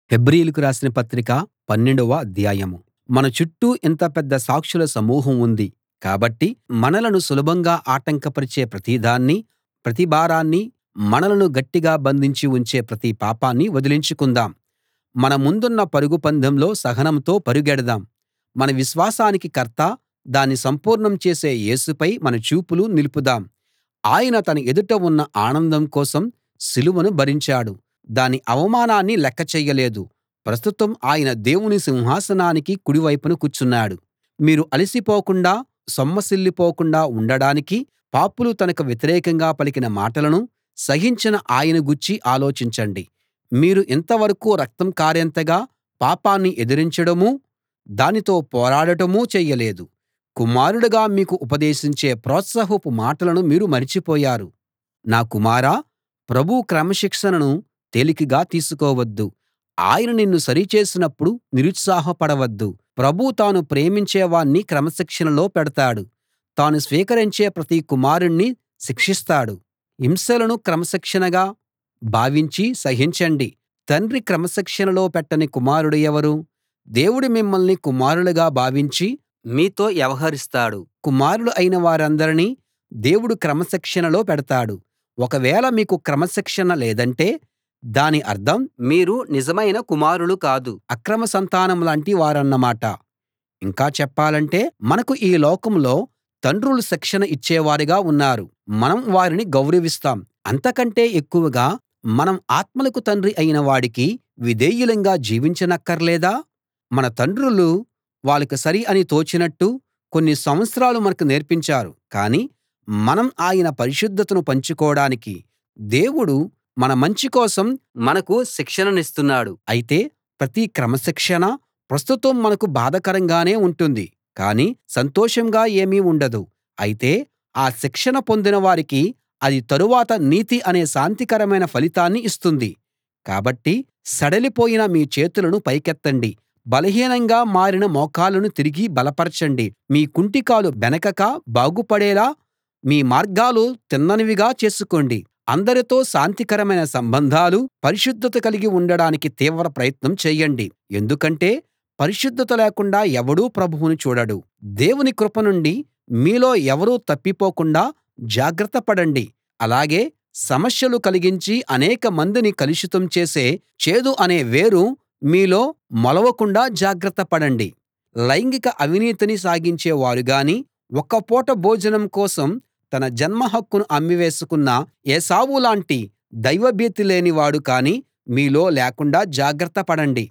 హెబ్రీయులకు రాసిన పత్రిక పన్నెండవ అధ్యాయం మన చుట్టూ ఇంత పెద్ద సాక్షుల సమూహం ఉంది కాబట్టి మనలను సులభంగా ఆటంకపరిచే ప్రతిదాన్నీ ప్రతి భారాన్నీ మనలను గట్టిగా బంధించి ఉంచే ప్రతి పాపాన్నీ వదిలించుకుందాం మన ముందున్న పరుగు పందెంలో సహనంతో పరుగెడదాం మన విశ్వాసానికి కర్త దాన్ని సంపూర్ణం చేసే యేసుపై మన చూపులు నిలుపుదాం ఆయన తన ఎదుట ఉన్న ఆనందం కోసం సిలువను భరించాడు దాని అవమానాన్ని లెక్క చెయ్యలేదు ప్రస్తుతం ఆయన దేవుని సింహాసనానికి కుడి వైపున కూర్చున్నాడు మీరు అలసిపోకుండా సొమ్మసిల్లిపోకుండా ఉండడానికి పాపులు తనకు వ్యతిరేకంగా పలికిన మాటలను సహించిన ఆయన గూర్చి ఆలోచించండి మీరు ఇంతవరకూ రక్తం కారేంతగా పాపాన్ని ఎదిరించడమూ దానితో పోరాడటమూ చెయ్యలేదు కుమారుడుగా మీకు ఉపదేశించే ప్రోత్సాహపు మాటలను మీరు మరిచిపోయారు నా కుమారా ప్రభువు క్రమశిక్షణను తేలికగా తీసుకోవద్దు ఆయన నిన్ను సరిచేసినప్పుడు నిరుత్సాహపడవద్దు ప్రభువు తాను ప్రేమించే వాణ్ణి క్రమశిక్షణలో పెడతాడు తాను స్వీకరించే ప్రతి కుమారుణ్ణి శిక్షిస్తాడు హింసలను క్రమశిక్షణగా భావించి సహించండి తండ్రి క్రమశిక్షణలో పెట్టని కుమారుడు ఎవరు దేవుడు మిమ్మల్ని కుమారులుగా భావించి మీతో వ్యవహరిస్తాడు కుమారులు అయిన వారందరినీ దేవుడు క్రమశిక్షణలో పెడతాడు ఒకవేళ మీకు క్రమశిక్షణ లేదంటే దాని అర్థం మీరు నిజమైన కుమారులు కాదు అక్రమ సంతానం లాంటి వారన్నమాట ఇంకా చెప్పాలంటే మనకు ఈ లోకంలో తండ్రులు శిక్షణ ఇచ్చేవారుగా ఉన్నారు మనం వారిని గౌరవిస్తాం అంతకంటే ఎక్కువగా మనం ఆత్మలకు తండ్రి అయిన వాడికి విధేయులంగా జీవించనక్కర్లేదా మన తండ్రులు వాళ్ళకి సరి అని తోచినట్టు కొన్ని సంవత్సరాలు మనకు నేర్పించారు కానీ మనం ఆయన పరిశుద్ధతను పంచుకోడానికి దేవుడు మన మంచి కోసం మనకు శిక్షణనిస్తున్నాడు అయితే ప్రతి క్రమశిక్షణ ప్రస్తుతం మనకు బాధాకరంగానే ఉంటుంది కానీ సంతోషంగా ఏమీ ఉండదు అయితే ఆ శిక్షణ పొందిన వారికి అది తరువాత నీతి అనే శాంతికరమైన ఫలితాన్ని ఇస్తుంది కాబట్టి సడలిపోయిన మీ చేతులను పైకెత్తండి బలహీనంగా మారిన మోకాళ్ళను తిరిగి బలపరచండి మీ కుంటికాలు బెనకక బాగుపడేలా మీ మార్గాలు తిన్ననివిగా చేసుకోండి అందరితో శాంతికరమైన సంబంధాలు పరిశుద్ధత కలిగి ఉండడానికి తీవ్ర ప్రయత్నం చేయండి ఎందుకంటే పరిశుద్ధత లేకుండా ఎవడూ ప్రభువును చూడడు దేవుని కృప నుండి మీలో ఎవరూ తప్పిపోకుండా జాగ్రత్త పడండి అలాగే సమస్యలు కలిగించి అనేక మందిని కలుషితం చేసే చేదు అనే వేరు మీలో మొలవకుండా జాగ్రత్త పడండి లైంగిక అవినీతిని సాగించే వారు గాని ఒక్క పూట భోజనం కోసం తన జన్మ హక్కును అమ్మివేసుకున్న ఏశావు లాంటి దైవభీతి లేనివాడు కానీ మీలో లేకుండా జాగ్రత్త పడండి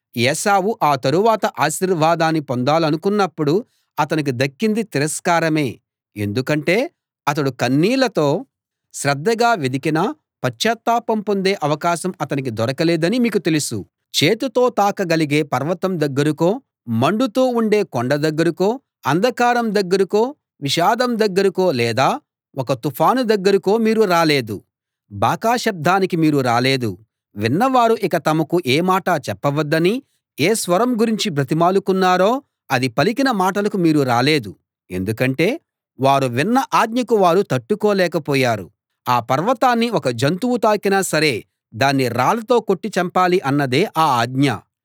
ఏశావు ఆ తరువాత ఆశీర్వాదాన్ని పొందాలనుకున్నప్పుడు అతనికి దక్కింది తిరస్కారమే ఎందుకంటే అతడు కన్నీళ్లతో శ్రద్ధగా వెదికినా పశ్చాత్తాపం పొందే అవకాశం అతనికి దొరకలేదని మీకు తెలుసు చేతితో తాకగలిగే పర్వతం దగ్గరకో మండుతూ ఉండే కొండ దగ్గరకో అంధకారం దగ్గరకో విషాదం దగ్గరకో లేదా ఒక తుఫాను దగ్గరకో మీరు రాలేదు బాకా శబ్దానికి మీరు రాలేదు విన్నవారు ఇక తమకు ఏ మాటా చెప్పవద్దని ఏ స్వరం గురించి బ్రతిమాలుకున్నారో అది పలికిన మాటలకు మీరు రాలేదు ఎందుకంటే వారు విన్న ఆజ్ఞకు వారు తట్టుకోలేకపోయారు ఆ పర్వతాన్ని ఒక జంతువు తాకినా సరే దాన్ని రాళ్లతో కొట్టి చంపాలి అన్నదే ఆ ఆజ్ఞ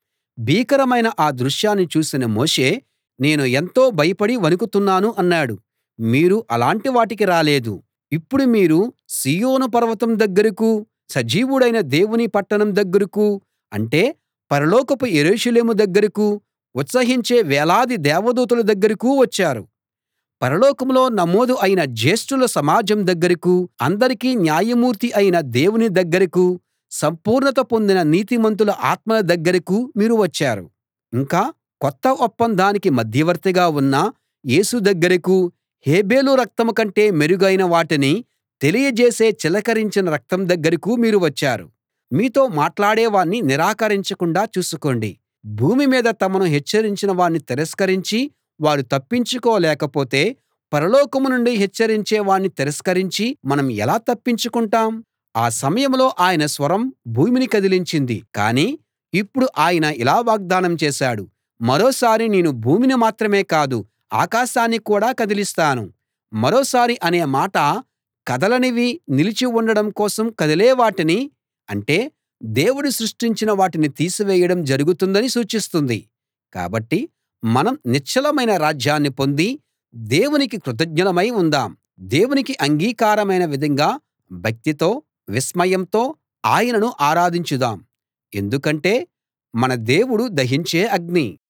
భీకరమైన ఆ దృశ్యాన్ని చూసిన మోషే నేను ఎంతో భయపడి వణుకుతున్నాను అన్నాడు మీరు అలాంటి వాటికి రాలేదు ఇప్పుడు మీరు సీయోను పర్వతం దగ్గరకూ సజీవుడైన దేవుని పట్టణం దగ్గరకూ అంటే పరలోకపు యెరూషలేము దగ్గరకూ ఉత్సహించే వేలాది దేవదూతల దగ్గరకూ వచ్చారు పరలోకంలో నమోదు అయిన జ్యేష్ఠుల సమాజం దగ్గరకూ అందరికీ న్యాయమూర్తి అయిన దేవుని దగ్గరకూ సంపూర్ణత పొందిన నీతిమంతుల ఆత్మల దగ్గరకూ మీరు వచ్చారు ఇంకా కొత్త ఒప్పందానికి మధ్యవర్తిగా ఉన్న యేసు దగ్గరకూ హేబెలు రక్తం కంటే మెరుగైన వాటిని తెలియజేసే చిలకరించిన రక్తం దగ్గరకూ మీరు వచ్చారు మీతో మాట్లాడేవాణ్ణి నిరాకరించకుండా చూసుకోండి భూమి మీద తమను హెచ్చరించిన వాణ్ణి తిరస్కరించి వారు తప్పించుకోలేకపోతే పరలోకం నుండి హెచ్చరించే వాణ్ణి తిరస్కరించి మనం ఎలా తప్పించుకుంటాం ఆ సమయంలో ఆయన స్వరం భూమిని కదిలించింది కానీ ఇప్పుడు ఆయన ఇలా వాగ్దానం చేశాడు మరోసారి నేను భూమిని మాత్రమే కాదు ఆకాశాన్ని కూడా కదిలిస్తాను మరోసారి అనే మాట కదలనివి నిలిచి ఉండడం కోసం కదిలే వాటిని అంటే దేవుడు సృష్టించిన వాటిని తీసివేయడం జరుగుతుందని సూచిస్తుంది కాబట్టి మనం నిశ్చలమైన రాజ్యాన్ని పొంది దేవునికి కృతజ్ఞులమై ఉందాం దేవునికి అంగీకారమైన విధంగా భక్తితో విస్మయంతో ఆయనను ఆరాధించుదాం ఎందుకంటే మన దేవుడు దహించే అగ్ని